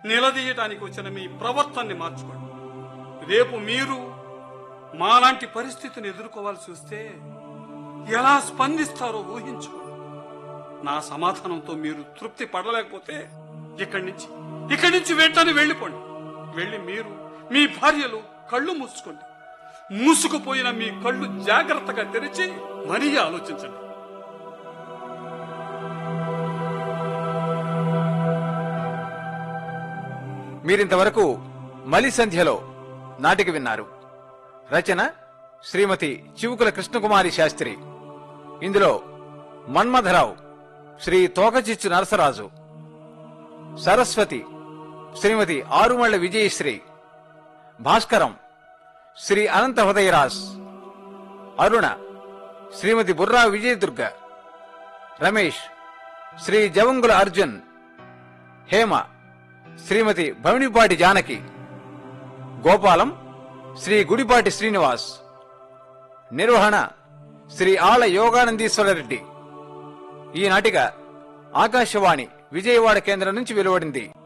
నిలదీయటానికి వచ్చిన మీ ప్రవర్తనని మార్చుకోండి రేపు మీరు మాలాంటి పరిస్థితిని ఎదుర్కోవాల్సి వస్తే ఎలా స్పందిస్తారో ఊహించుకోండి నా సమాధానంతో మీరు తృప్తి పడలేకపోతే ఇక్కడి నుంచి ఇక్కడి నుంచి వెంటనే వెళ్ళిపోండి వెళ్ళి మీరు మీ భార్యలు కళ్ళు మూసుకోండి మూసుకుపోయిన మీ కళ్ళు జాగ్రత్తగా తెరిచి మరీ ఆలోచించండి మీరింతవరకు మలి సంధ్యలో నాటిక విన్నారు రచన శ్రీమతి చివుకుల కృష్ణకుమారి శాస్త్రి ఇందులో మన్మథరావు శ్రీ తోకచిచ్చు నరసరాజు సరస్వతి శ్రీమతి ఆరుమళ్ల విజయశ్రీ భాస్కరం శ్రీ అనంత హృదయరాజ్ అరుణ శ్రీమతి బుర్రా విజయదుర్గ రమేష్ శ్రీ జవంగుల అర్జున్ హేమ శ్రీమతి భవనిపాటి జానకి గోపాలం శ్రీ గుడిపాటి శ్రీనివాస్ నిర్వహణ శ్రీ ఆళ్ల యోగానందీశ్వర రెడ్డి ఈ నాటిక ఆకాశవాణి విజయవాడ కేంద్రం నుంచి వెలువడింది